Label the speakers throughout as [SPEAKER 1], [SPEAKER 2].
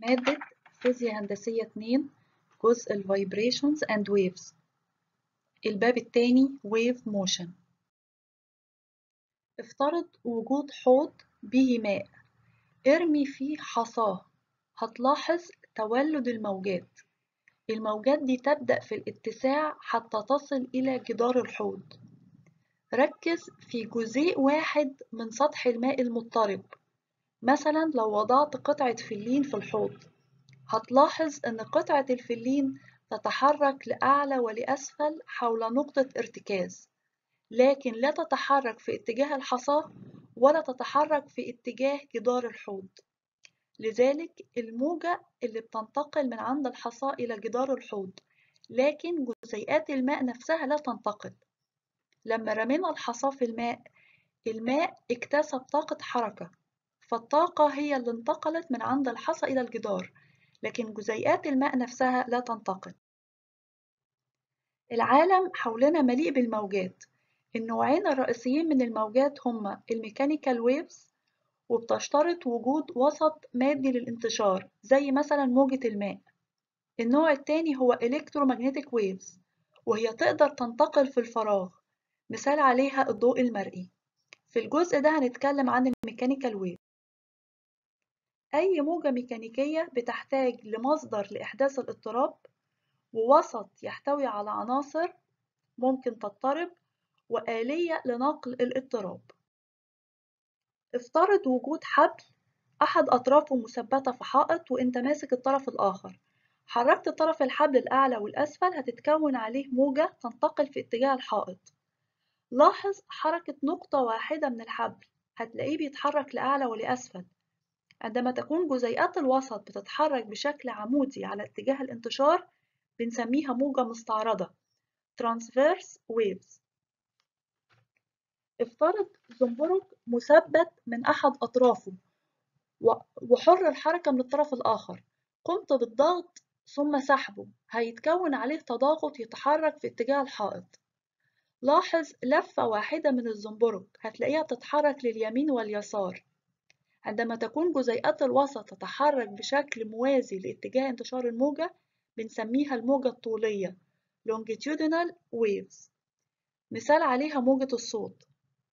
[SPEAKER 1] مادة فيزياء هندسية 2 جزء ال Vibrations and Waves الباب التاني Wave Motion افترض وجود حوض به ماء ارمي فيه حصاه هتلاحظ تولد الموجات الموجات دي تبدأ في الاتساع حتى تصل إلى جدار الحوض ركز في جزيء واحد من سطح الماء المضطرب مثلا لو وضعت قطعة فلين في الحوض هتلاحظ أن قطعة الفلين تتحرك لأعلى ولأسفل حول نقطة ارتكاز لكن لا تتحرك في اتجاه الحصاة ولا تتحرك في اتجاه جدار الحوض لذلك الموجة اللي بتنتقل من عند الحصاة إلى جدار الحوض لكن جزيئات الماء نفسها لا تنتقل لما رمينا الحصاة في الماء الماء اكتسب طاقة حركة فالطاقة هي اللي انتقلت من عند الحصى إلى الجدار لكن جزيئات الماء نفسها لا تنتقل العالم حولنا مليء بالموجات النوعين الرئيسيين من الموجات هما الميكانيكال ويفز وبتشترط وجود وسط مادي للانتشار زي مثلا موجة الماء النوع التاني هو electromagnetic waves وهي تقدر تنتقل في الفراغ مثال عليها الضوء المرئي في الجزء ده هنتكلم عن الميكانيكال ويف أي موجة ميكانيكية بتحتاج لمصدر لإحداث الاضطراب ووسط يحتوي على عناصر ممكن تضطرب وآلية لنقل الاضطراب افترض وجود حبل أحد أطرافه مثبتة في حائط وإنت ماسك الطرف الآخر حركت طرف الحبل الأعلى والأسفل هتتكون عليه موجة تنتقل في اتجاه الحائط لاحظ حركة نقطة واحدة من الحبل هتلاقيه بيتحرك لأعلى ولأسفل عندما تكون جزيئات الوسط بتتحرك بشكل عمودي على اتجاه الانتشار بنسميها موجة مستعرضة transverse waves افترض زنبرك مثبت من أحد أطرافه وحر الحركة من الطرف الآخر قمت بالضغط ثم سحبه هيتكون عليه تضاغط يتحرك في اتجاه الحائط لاحظ لفة واحدة من الزنبرك هتلاقيها بتتحرك لليمين واليسار عندما تكون جزيئات الوسط تتحرك بشكل موازي لاتجاه انتشار الموجة بنسميها الموجة الطولية longitudinal waves مثال عليها موجة الصوت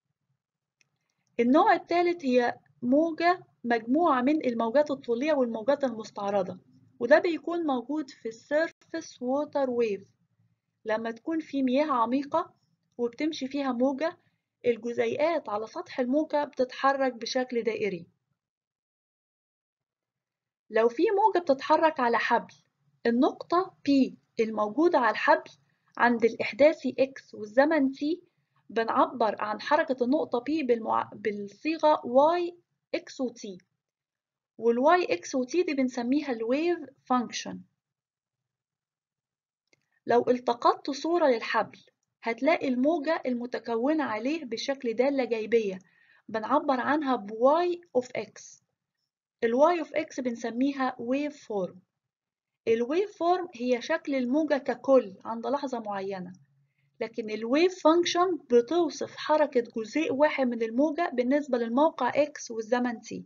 [SPEAKER 1] النوع الثالث هي موجة مجموعة من الموجات الطولية والموجات المستعرضة وده بيكون موجود في السيرفس ووتر ويف لما تكون في مياه عميقة وبتمشي فيها موجة الجزيئات على سطح الموجة بتتحرك بشكل دائري لو في موجة بتتحرك على حبل النقطة P الموجودة على الحبل عند الإحداثي X والزمن T بنعبر عن حركة النقطة P بالمع... بالصيغة Y X و T والY X و T دي بنسميها الويف فانكشن لو التقطت صورة للحبل هتلاقي الموجة المتكونة عليه بشكل دالة جايبية بنعبر عنها ب y of x ال y of x بنسميها wave form ال wave form هي شكل الموجة ككل عند لحظة معينة لكن ال wave function بتوصف حركة جزيء واحد من الموجة بالنسبة للموقع x والزمن t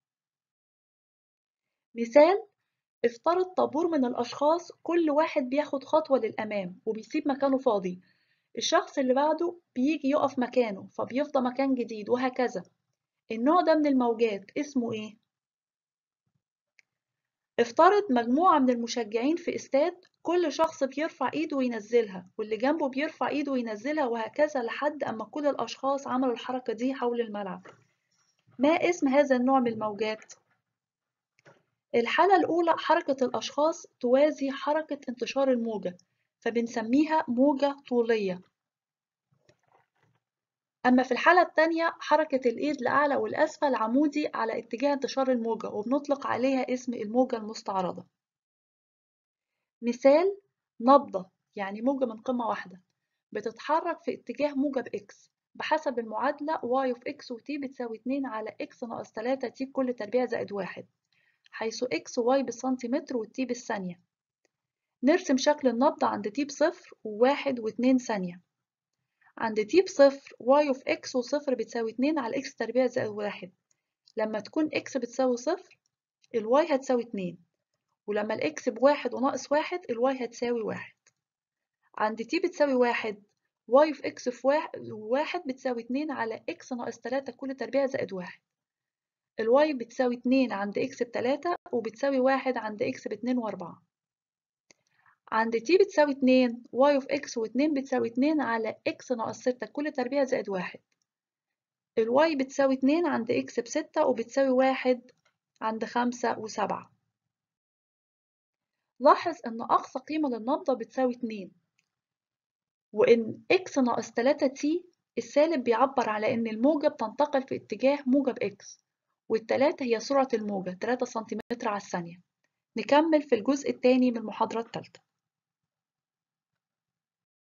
[SPEAKER 1] مثال افترض طابور من الأشخاص كل واحد بياخد خطوة للأمام وبيسيب مكانه فاضي الشخص اللي بعده بيجي يقف مكانه فبيفضى مكان جديد وهكذا النوع ده من الموجات اسمه ايه؟ افترض مجموعة من المشجعين في استاد كل شخص بيرفع ايده وينزلها واللي جنبه بيرفع ايده وينزلها وهكذا لحد اما كل الاشخاص عملوا الحركة دي حول الملعب ما اسم هذا النوع من الموجات؟ الحالة الأولى حركة الأشخاص توازي حركة انتشار الموجة فبنسميها موجة طولية أما في الحالة التانية حركة الإيد لأعلى والأسفل عمودي على اتجاه انتشار الموجة وبنطلق عليها اسم الموجة المستعرضة مثال نبضة يعني موجة من قمة واحدة بتتحرك في اتجاه موجب x بحسب المعادلة y of x و t بتساوي 2 على x ناقص 3 t بكل تربيع زائد واحد حيث x و y بالسنتيمتر و t بالثانية نرسم شكل النبض عند t بصفر وواحد واتنين ثانية عند t بصفر y of x وصفر بتساوي اتنين على x تربيع زائد واحد لما تكون x بتساوي صفر ال y هتساوي اتنين ولما الإكس بواحد وناقص واحد الواي هتساوي واحد عند تي بتساوي واحد واي في إكس في واحد, واحد بتساوي اتنين على إكس ناقص تلاتة كل تربيع زائد واحد الواي بتساوي اتنين عند إكس بتلاتة وبتساوي واحد عند إكس باتنين وأربعة عند تي بتساوي اتنين واي في إكس واتنين بتساوي اتنين على إكس ناقص ستة كل تربيع زائد واحد الواي بتساوي اتنين عند إكس بستة وبتساوي واحد عند خمسة وسبعة لاحظ إن أقصى قيمة للنبضة بتساوي اتنين وإن إكس ناقص تلاتة تي السالب بيعبر على إن الموجة بتنتقل في اتجاه موجب إكس والتلاتة هي سرعة الموجة تلاتة سنتيمتر على الثانية نكمل في الجزء الثاني من المحاضرة الثالثة